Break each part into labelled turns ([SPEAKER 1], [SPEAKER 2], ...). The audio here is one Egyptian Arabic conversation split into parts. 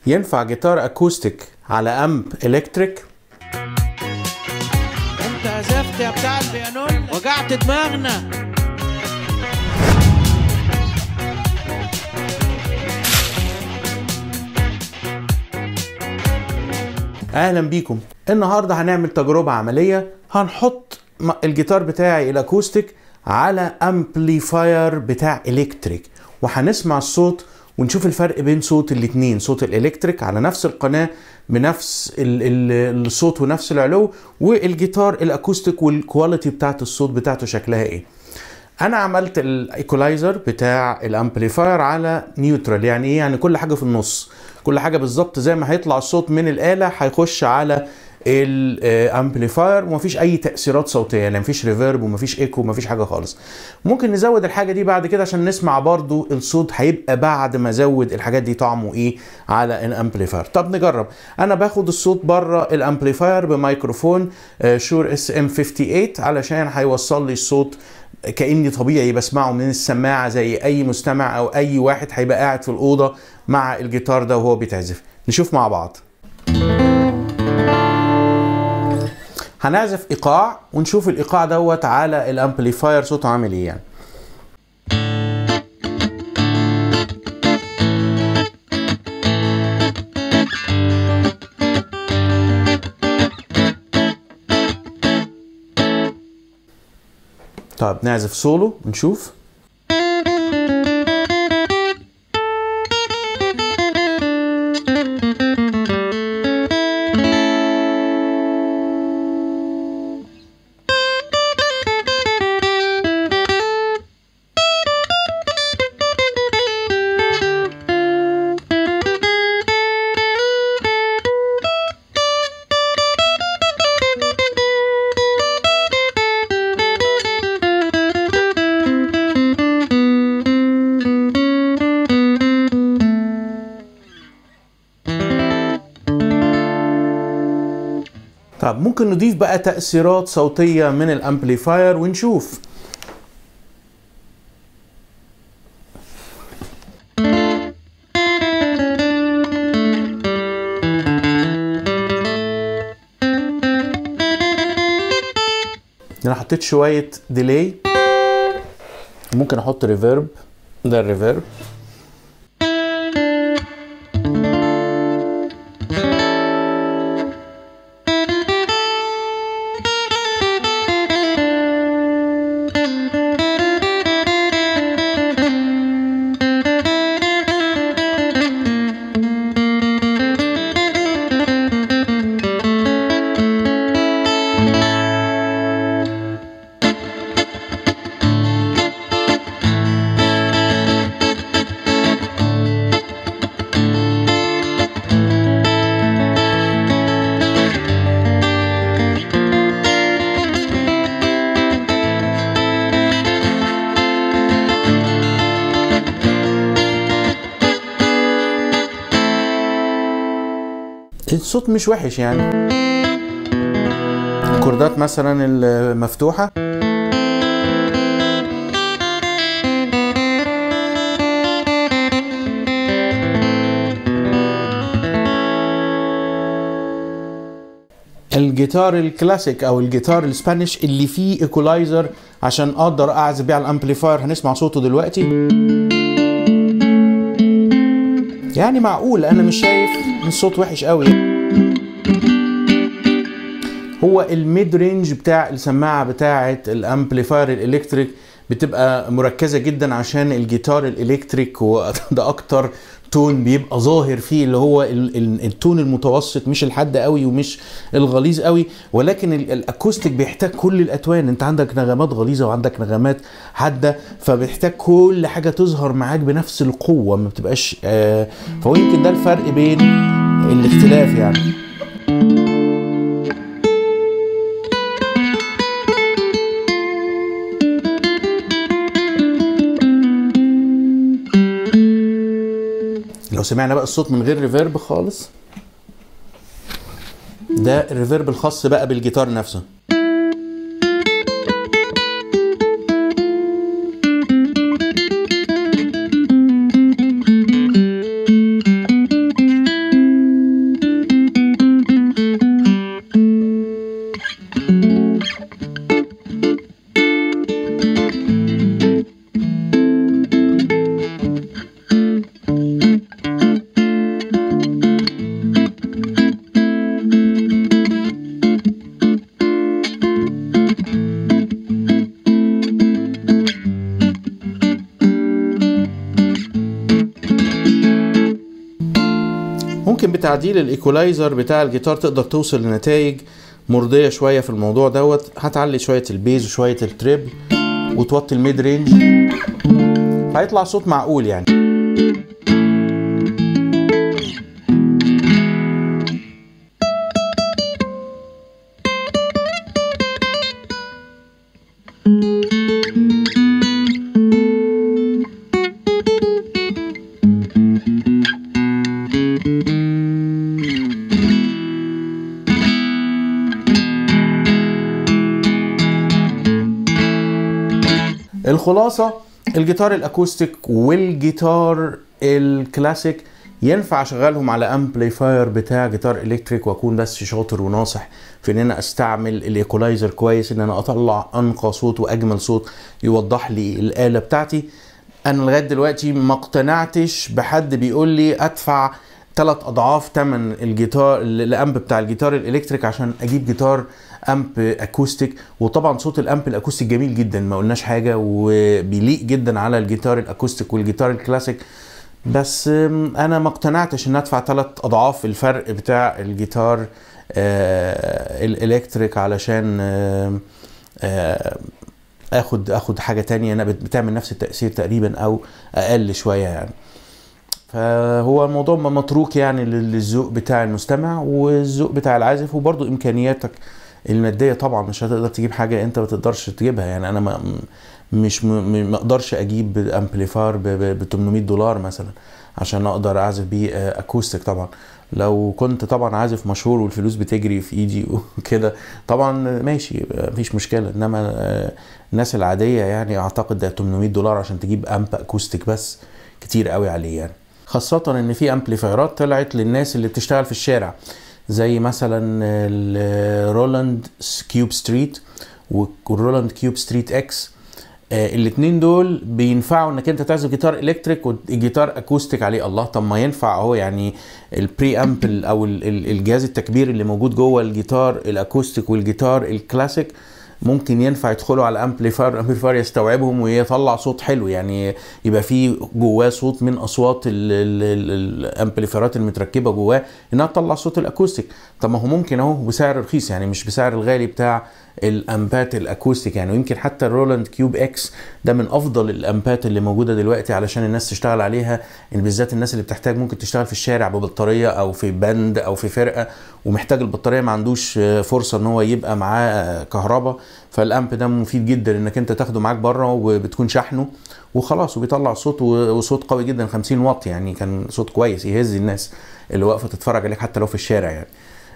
[SPEAKER 1] ينفع جيتار اكوستيك على امب الكتريك
[SPEAKER 2] انت عزفت يا بتاع البيانون وجعت دماغنا
[SPEAKER 1] اهلا بيكم النهارده هنعمل تجربه عمليه هنحط م- الجيتار بتاعي الاكوستيك على امبليفاير بتاع الكتريك وهنسمع الصوت ونشوف الفرق بين صوت الاتنين صوت الالكتريك على نفس القناه بنفس ال- ال- الصوت ونفس العلو والجيتار الاكوستيك والكواليتي بتاعت الصوت بتاعته شكلها ايه انا عملت الايكولايزر بتاع الامبليفاير على نيوترال يعني ايه يعني كل حاجه في النص كل حاجه بالظبط زي ما هيطلع الصوت من الاله هيخش على الامبليفاير ومفيش اي تاثيرات صوتيه يعني مفيش ريفيرب ومفيش ايكو ومفيش حاجه خالص ممكن نزود الحاجه دي بعد كده عشان نسمع برضو الصوت هيبقى بعد ما ازود الحاجات دي طعمه ايه على الامبليفاير طب نجرب انا باخد الصوت بره الامبليفاير بميكروفون شور اس ام 58 علشان هيوصل لي الصوت كاني طبيعي بسمعه من السماعه زي اي مستمع او اي واحد هيبقى قاعد في الاوضه مع الجيتار ده وهو بيتعزف نشوف مع بعض هنعزف ايقاع ونشوف الايقاع دوت على الامبليفاير صوته عامل ايه يعني طيب نعزف سولو نشوف طب ممكن نضيف بقى تأثيرات صوتية من الامبليفاير ونشوف انا حطيت شوية ديلي ممكن احط ريفيرب ده الريفيرب الصوت مش وحش يعني الكوردات مثلا المفتوحة الجيتار الكلاسيك او الجيتار الاسبانيش اللي فيه ايكولايزر عشان اقدر اعزف بيه على الامبليفاير هنسمع صوته دلوقتي يعني معقول انا مش شايف ان الصوت وحش قوي هو الميد رينج بتاع السماعه بتاعه الامبليفاير الالكتريك بتبقى مركزه جدا عشان الجيتار الالكتريك هو ده اكتر تون بيبقى ظاهر فيه اللي هو ال- ال- التون المتوسط مش الحاد قوي ومش الغليظ قوي ولكن ال- الاكوستيك بيحتاج كل الاتوان انت عندك نغمات غليظه وعندك نغمات حاده فبيحتاج كل حاجه تظهر معاك بنفس القوه ما بتبقاش آه فهو يمكن ده الفرق بين الاختلاف يعني لو سمعنا بقى الصوت من غير ريفيرب خالص ده الريفيرب الخاص بقى بالجيتار نفسه ممكن بتعديل الايكولايزر بتاع الجيتار تقدر توصل لنتائج مرضية شوية في الموضوع دوت هتعلي شوية البيز وشوية التريبل وتوطي الميد رينج فهيطلع صوت معقول يعني الخلاصة الجيتار الاكوستيك والجيتار الكلاسيك ينفع اشغلهم على امبليفاير بتاع جيتار الكتريك واكون بس شاطر وناصح في ان انا استعمل الايكولايزر كويس ان انا اطلع انقى صوت واجمل صوت يوضح لي الاله بتاعتي انا لغايه دلوقتي ما اقتنعتش بحد بيقول لي ادفع ثلاث اضعاف ثمن الجيتار الامب بتاع الجيتار الالكتريك عشان اجيب جيتار امب اكوستيك وطبعا صوت الامب الاكوستيك جميل جدا ما قلناش حاجه وبيليق جدا على الجيتار الاكوستيك والجيتار الكلاسيك بس انا ما اقتنعتش ان ادفع ثلاث اضعاف الفرق بتاع الجيتار آه الالكتريك علشان آه آه اخد اخد حاجه تانية انا بتعمل نفس التاثير تقريبا او اقل شويه يعني فهو الموضوع متروك يعني للذوق بتاع المستمع والذوق بتاع العازف وبرضه امكانياتك الماديه طبعا مش هتقدر تجيب حاجه انت ما تقدرش تجيبها يعني انا ما مش ما اقدرش اجيب امبليفار ب 800 دولار مثلا عشان اقدر اعزف بيه اكوستيك طبعا لو كنت طبعا عازف مشهور والفلوس بتجري في ايدي وكده طبعا ماشي مفيش مشكله انما الناس العاديه يعني اعتقد ده 800 دولار عشان تجيب امب اكوستيك بس كتير قوي عليه يعني خاصة ان في امبليفايرات طلعت للناس اللي بتشتغل في الشارع زي مثلا الرولاند كيوب ستريت والرولاند كيوب ستريت اكس الاثنين دول بينفعوا انك انت تعزف جيتار الكتريك والجيتار اكوستيك عليه الله طب ما ينفع اهو يعني البري امب او الجهاز التكبير اللي موجود جوه الجيتار الاكوستيك والجيتار الكلاسيك ممكن ينفع يدخلوا على امبليفاير امبليفاير يستوعبهم ويطلع صوت حلو يعني يبقى في جواه صوت من اصوات الامبليفايرات المتركبه جواه انها تطلع صوت الاكوستيك طب ما هو ممكن اهو بسعر رخيص يعني مش بسعر الغالي بتاع الامبات الاكوستيك يعني ويمكن حتى الرولاند كيوب اكس ده من افضل الامبات اللي موجوده دلوقتي علشان الناس تشتغل عليها يعني بالذات الناس اللي بتحتاج ممكن تشتغل في الشارع ببطاريه او في بند او في فرقه ومحتاج البطاريه ما عندوش فرصه ان هو يبقى معاه كهرباء فالامب ده مفيد جدا انك انت تاخده معاك بره وبتكون شحنه وخلاص وبيطلع صوت وصوت قوي جدا 50 واط يعني كان صوت كويس يهز الناس اللي واقفه تتفرج عليك حتى لو في الشارع يعني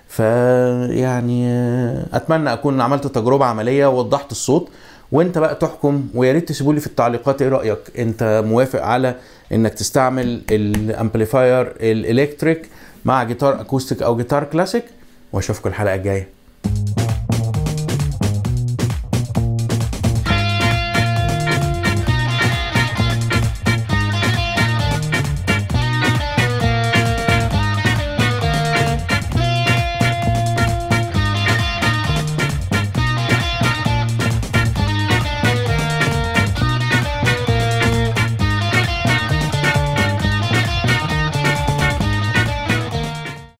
[SPEAKER 1] فيعني اتمنى اكون عملت تجربه عمليه ووضحت الصوت وانت بقى تحكم ويا ريت تسيبوا لي في التعليقات ايه رايك انت موافق على انك تستعمل الامبليفاير الالكتريك مع جيتار اكوستيك او جيتار كلاسيك واشوفكم الحلقه الجايه